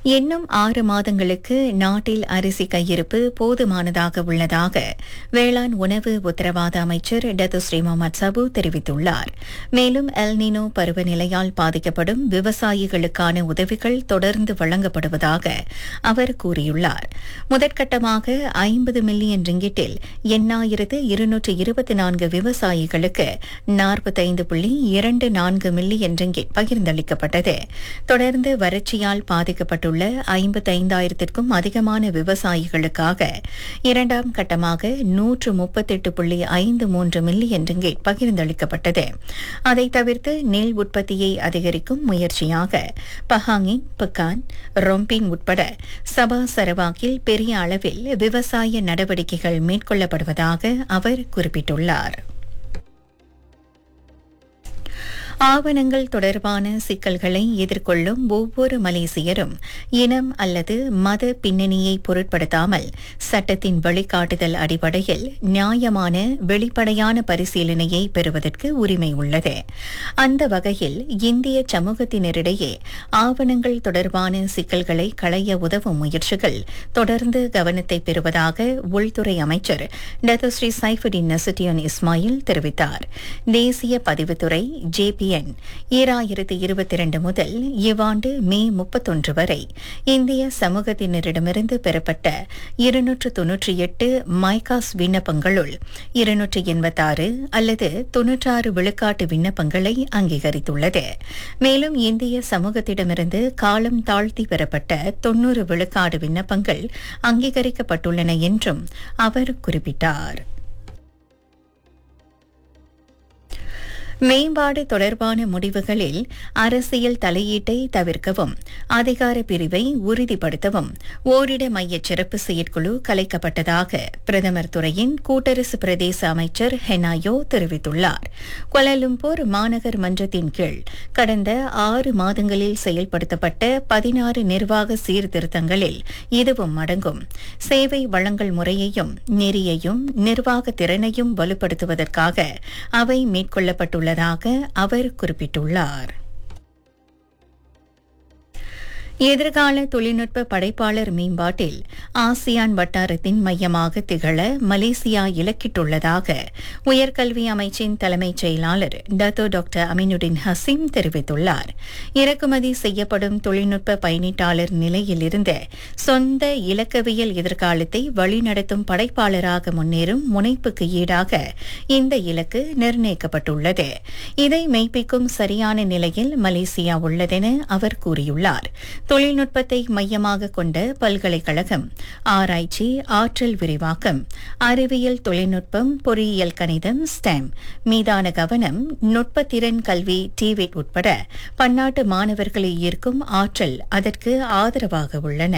இன்னும் ஆறு மாதங்களுக்கு நாட்டில் அரிசி கையிருப்பு போதுமானதாக உள்ளதாக வேளாண் உணவு உத்தரவாத அமைச்சர் டத்துஸ்ரீ முகமது சபு தெரிவித்துள்ளார் மேலும் எல்னினோ பருவநிலையால் பாதிக்கப்படும் விவசாயிகளுக்கான உதவிகள் தொடர்ந்து வழங்கப்படுவதாக அவர் கூறியுள்ளார் முதற்கட்டமாக ஐம்பது மில்லியன் ரிங்கிட்டில் எண்ணாயிரத்து இருநூற்று இருபத்தி நான்கு விவசாயிகளுக்கு நாற்பத்தைந்து புள்ளி இரண்டு நான்கு மில்லியன் ரிங்கிட் பகிர்ந்தளிக்கப்பட்டது தொடர்ந்து வறட்சியால் பாதிக்கப்பட்டுள்ள ஐம்பத்தைந்தாயிரத்திற்கும் அதிகமான விவசாயிகளுக்காக இரண்டாம் கட்டமாக நூற்று முப்பத்தெட்டு புள்ளி ஐந்து மூன்று மில்லியன் ரிங்கிட் பகிர்ந்தளிக்கப்பட்டது அதை தவிர்த்து நெல் உற்பத்தியை அதிகரிக்கும் முயற்சியாக பஹாங்கின் பக்கான் ரொம்பின் உட்பட சபா சரவாக்கில் பெரிய அளவில் விவசாய நடவடிக்கைகள் மேற்கொள்ளப்படுவதாக அவர் குறிப்பிட்டுள்ளார் ஆவணங்கள் தொடர்பான சிக்கல்களை எதிர்கொள்ளும் ஒவ்வொரு மலேசியரும் இனம் அல்லது மத பின்னணியை பொருட்படுத்தாமல் சட்டத்தின் வழிகாட்டுதல் அடிப்படையில் நியாயமான வெளிப்படையான பரிசீலனையை பெறுவதற்கு உரிமை உள்ளது அந்த வகையில் இந்திய சமூகத்தினரிடையே ஆவணங்கள் தொடர்பான சிக்கல்களை களைய உதவும் முயற்சிகள் தொடர்ந்து கவனத்தை பெறுவதாக உள்துறை அமைச்சர் டத்தோஸ்ரீ சைஃபுடின் நசுட்டியன் இஸ்மாயில் தெரிவித்தார் தேசிய பதிவுத்துறை ஜேபிஎன் ஈராயிரத்து இருபத்தி இரண்டு முதல் இவ்வாண்டு மே முப்பத்தொன்று வரை இந்திய சமூகத்தினரிடமிருந்து பெறப்பட்ட இருநூற்று தொன்னூற்றி எட்டு மைகாஸ் விண்ணப்பங்களுள் இருநூற்று எண்பத்தாறு அல்லது தொன்னூற்றாறு விழுக்காட்டு விண்ணப்பங்களை அங்கீகரித்துள்ளது மேலும் இந்திய சமூகத்திடமிருந்து காலம் தாழ்த்தி பெறப்பட்ட தொன்னூறு விழுக்காடு விண்ணப்பங்கள் அங்கீகரிக்கப்பட்டுள்ளன என்றும் அவர் குறிப்பிட்டார் மேம்பாடு தொடர்பான முடிவுகளில் அரசியல் தலையீட்டை தவிர்க்கவும் அதிகார பிரிவை உறுதிப்படுத்தவும் ஓரிட மைய சிறப்பு செயற்குழு கலைக்கப்பட்டதாக பிரதமர் துறையின் கூட்டரசு பிரதேச அமைச்சர் ஹெனாயோ தெரிவித்துள்ளார் கொலலும்பூர் மாநகர் மன்றத்தின் கீழ் கடந்த ஆறு மாதங்களில் செயல்படுத்தப்பட்ட பதினாறு நிர்வாக சீர்திருத்தங்களில் இதுவும் அடங்கும் சேவை வழங்கல் முறையையும் நெறியையும் நிர்வாக திறனையும் வலுப்படுத்துவதற்காக அவை மேற்கொள்ளப்பட்டுள்ள உள்ளதாக அவர் குறிப்பிட்டுள்ளார் எதிர்கால தொழில்நுட்ப படைப்பாளர் மேம்பாட்டில் ஆசியான் வட்டாரத்தின் மையமாக திகழ மலேசியா இலக்கிட்டுள்ளதாக உயர்கல்வி அமைச்சின் தலைமைச் செயலாளர் டத்தோ டாக்டர் அமினுடின் ஹசீம் தெரிவித்துள்ளார் இறக்குமதி செய்யப்படும் தொழில்நுட்ப பயணீட்டாளர் நிலையிலிருந்து சொந்த இலக்கவியல் எதிர்காலத்தை வழிநடத்தும் படைப்பாளராக முன்னேறும் முனைப்புக்கு ஈடாக இந்த இலக்கு நிர்ணயிக்கப்பட்டுள்ளது இதை மெய்ப்பிக்கும் சரியான நிலையில் மலேசியா உள்ளதென அவர் கூறியுள்ளார் தொழில்நுட்பத்தை மையமாக கொண்ட பல்கலைக்கழகம் ஆராய்ச்சி ஆற்றல் விரிவாக்கம் அறிவியல் தொழில்நுட்பம் பொறியியல் கணிதம் ஸ்டெம் மீதான கவனம் நுட்பத்திறன் கல்வி டிவிட் உட்பட பன்னாட்டு மாணவர்களை ஈர்க்கும் ஆற்றல் அதற்கு ஆதரவாக உள்ளன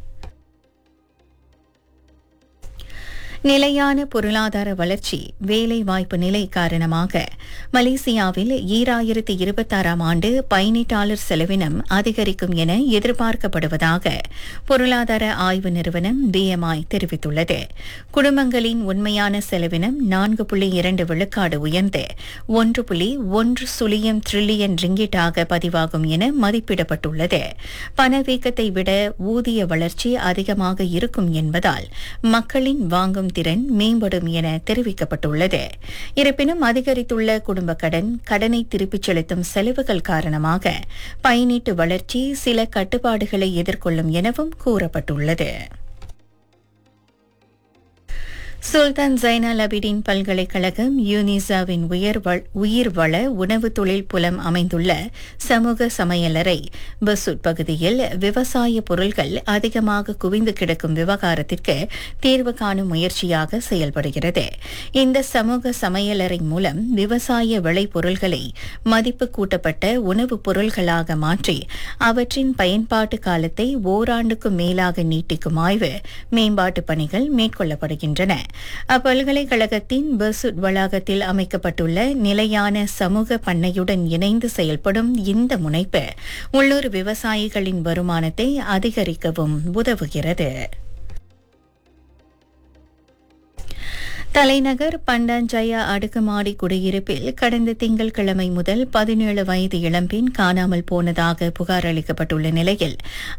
நிலையான பொருளாதார வளர்ச்சி வேலைவாய்ப்பு நிலை காரணமாக மலேசியாவில் ஈராயிரத்து இருபத்தாறாம் ஆண்டு பயணீட்டாளர் செலவினம் அதிகரிக்கும் என எதிர்பார்க்கப்படுவதாக பொருளாதார ஆய்வு நிறுவனம் பிஎம்ஐ தெரிவித்துள்ளது குடும்பங்களின் உண்மையான செலவினம் நான்கு புள்ளி இரண்டு விழுக்காடு உயர்ந்து ஒன்று புள்ளி ஒன்று சுழியம் ட்ரில்லியன் ரிங்கிட்டாக பதிவாகும் என மதிப்பிடப்பட்டுள்ளது பணவீக்கத்தை விட ஊதிய வளர்ச்சி அதிகமாக இருக்கும் என்பதால் மக்களின் வாங்கும் திறன் மேம்படும் என தெரிவிக்கப்பட்டுள்ளது இருப்பினும் அதிகரித்துள்ள குடும்ப கடன் கடனை திருப்பிச் செலுத்தும் செலவுகள் காரணமாக பயனீட்டு வளர்ச்சி சில கட்டுப்பாடுகளை எதிர்கொள்ளும் எனவும் கூறப்பட்டுள்ளது சுல்தான் ஜைனல் அபிடின் பல்கலைக்கழகம் யூனிசாவின் உயர் உயிர்வள உணவு தொழில் புலம் அமைந்துள்ள சமூக சமையலறை பசுட் பகுதியில் விவசாய பொருட்கள் அதிகமாக குவிந்து கிடக்கும் விவகாரத்திற்கு தீர்வு காணும் முயற்சியாக செயல்படுகிறது இந்த சமூக சமையலறை மூலம் விவசாய விளைபொருள்களை மதிப்பு கூட்டப்பட்ட உணவுப் பொருள்களாக மாற்றி அவற்றின் பயன்பாட்டு காலத்தை ஓராண்டுக்கும் மேலாக நீட்டிக்கும் ஆய்வு மேம்பாட்டு பணிகள் மேற்கொள்ளப்படுகின்றன அப்பல்கலைக்கழகத்தின் பசுட் வளாகத்தில் அமைக்கப்பட்டுள்ள நிலையான சமூக பண்ணையுடன் இணைந்து செயல்படும் இந்த முனைப்பு உள்ளூர் விவசாயிகளின் வருமானத்தை அதிகரிக்கவும் உதவுகிறது தலைநகர் பண்டாஞ்சயா அடுக்குமாடி குடியிருப்பில் கடந்த திங்கட்கிழமை முதல் பதினேழு வயது இளம்பெண் காணாமல் போனதாக புகார் அளிக்கப்பட்டுள்ள நிலையில்